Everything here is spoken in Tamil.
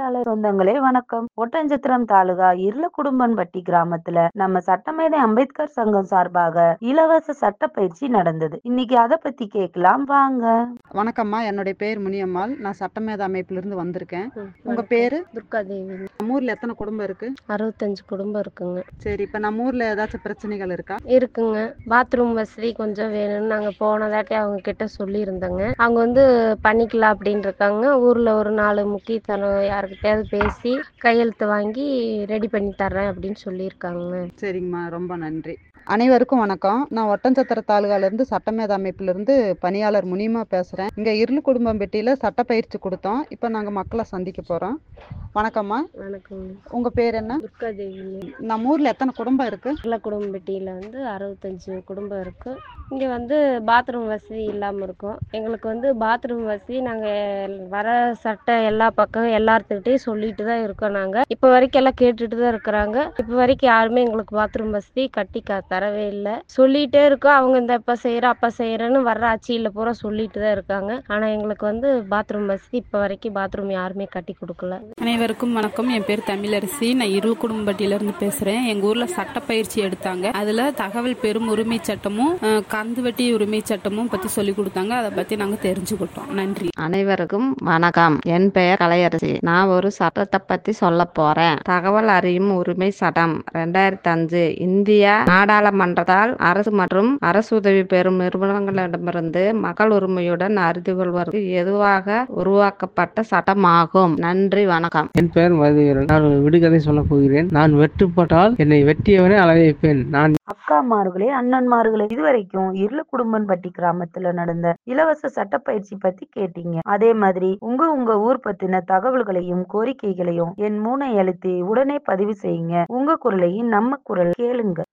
செய்தியாளர் சொந்தங்களே வணக்கம் ஒட்டஞ்சத்திரம் தாலுகா இருளக்குடும்பன்பட்டி கிராமத்துல நம்ம சட்டமேதை அம்பேத்கர் சங்கம் சார்பாக இலவச சட்ட பயிற்சி நடந்தது இன்னைக்கு அத பத்தி கேட்கலாம் வாங்க வணக்கம்மா என்னுடைய பேர் முனியம்மாள் நான் சட்டமேத அமைப்பிலிருந்து வந்திருக்கேன் உங்க பேரு துர்காதேவி நம்ம ஊர்ல எத்தனை குடும்பம் இருக்கு அறுபத்தஞ்சு குடும்பம் இருக்குங்க சரி இப்ப நம்ம ஊர்ல ஏதாச்சும் பிரச்சனைகள் இருக்கா இருக்குங்க பாத்ரூம் வசதி கொஞ்சம் வேணும்னு நாங்கள் போனதாட்டி அவங்க கிட்ட சொல்லியிருந்தோங்க அவங்க வந்து பண்ணிக்கலாம் அப்படின்னு இருக்காங்க ஊரில் ஒரு நாலு முக்கியத்தனம் யாருக்கிட்டையாவது பேசி கையெழுத்து வாங்கி ரெடி பண்ணி தர்றேன் அப்படின்னு சொல்லியிருக்காங்க சரிங்கம்மா ரொம்ப நன்றி அனைவருக்கும் வணக்கம் நான் ஒட்டஞ்சத்திர தாலுகால இருந்து சட்டமேத அமைப்புல இருந்து பணியாளர் முனியமா பேசுறேன் இங்க இருளு குடும்பம் பெட்டியில சட்ட பயிற்சி கொடுத்தோம் இப்ப நாங்க மக்களை சந்திக்க போறோம் வணக்கம்மா வணக்கங்க உங்க பேர் என்ன துர்காதேவிங்க நம்ம ஊர்ல எத்தனை குடும்பம் இருக்கு நல்ல குடும்பப்பட்டியில் வந்து அறுபத்தஞ்சு குடும்பம் இருக்குது இங்கே வந்து பாத்ரூம் வசதி இல்லாமல் இருக்கும் எங்களுக்கு வந்து பாத்ரூம் வசதி நாங்கள் வர சட்டை எல்லா பக்கம் எல்லாத்துக்கிட்டையும் சொல்லிட்டு தான் இருக்கோம் நாங்கள் இப்போ வரைக்கும் எல்லாம் கேட்டுட்டு தான் இருக்கிறாங்க இப்போ வரைக்கும் யாருமே எங்களுக்கு பாத்ரூம் வசதி கட்டி க தரவே இல்லை சொல்லிகிட்டே இருக்கோம் அவங்க இந்த இப்போ செய்கிறோம் அப்போ செய்கிறேன்னு வர்ற ஆட்சியில் பூரா சொல்லிட்டு தான் இருக்காங்க ஆனால் எங்களுக்கு வந்து பாத்ரூம் வசதி இப்போ வரைக்கும் பாத்ரூம் யாருமே கட்டி கொடுக்கல அனைவருக்கும் வணக்கம் என் பேர் தமிழரசி நான் இரு குடும்பட்டியிலிருந்து பேசுறேன் எங்க ஊர்ல சட்டப்பயிற்சி எடுத்தாங்க அதுல தகவல் பெறும் உரிமை சட்டமும் அஹ், கந்துவட்டி உரிமை சட்டமும் பத்தி சொல்லி கொடுத்தாங்க அதை பத்தி நாங்க தெரிஞ்சுக்கிட்டோம் நன்றி அனைவருக்கும் வணக்கம் என் பெயர் கலையரசி நான் ஒரு சட்டத்தை பத்தி சொல்ல போறேன் தகவல் அறியும் உரிமை சட்டம் ரெண்டாயிரத்தி அஞ்சு இந்திய நாடாளுமன்றத்தால் அரசு மற்றும் அரசு உதவி பெறும் நிறுவனங்களிடமிருந்து மக்கள் உரிமையுடன் அறிந்து கொள்வதற்கு எதுவாக உருவாக்கப்பட்ட சட்டமாகும் நன்றி வணக்கம் என் பெயர் மதுவீரன் நான் ஒரு விடுகதை சொல்லப் போகிறேன் நான் வெட்டுப்பட்டால் என்னை வெட்டியவனே அளவைப்பேன் நான் அக்காமார்களே அண்ணன்மார்களே இதுவரைக்கும் இருளக்குடும்பன்பட்டி கிராமத்துல நடந்த இலவச சட்ட பயிற்சி பத்தி கேட்டீங்க அதே மாதிரி உங்க உங்க ஊர் பத்தின தகவல்களையும் கோரிக்கைகளையும் என் மூனை அழுத்தி உடனே பதிவு செய்யுங்க உங்க குரலையும் நம்ம குரல் கேளுங்க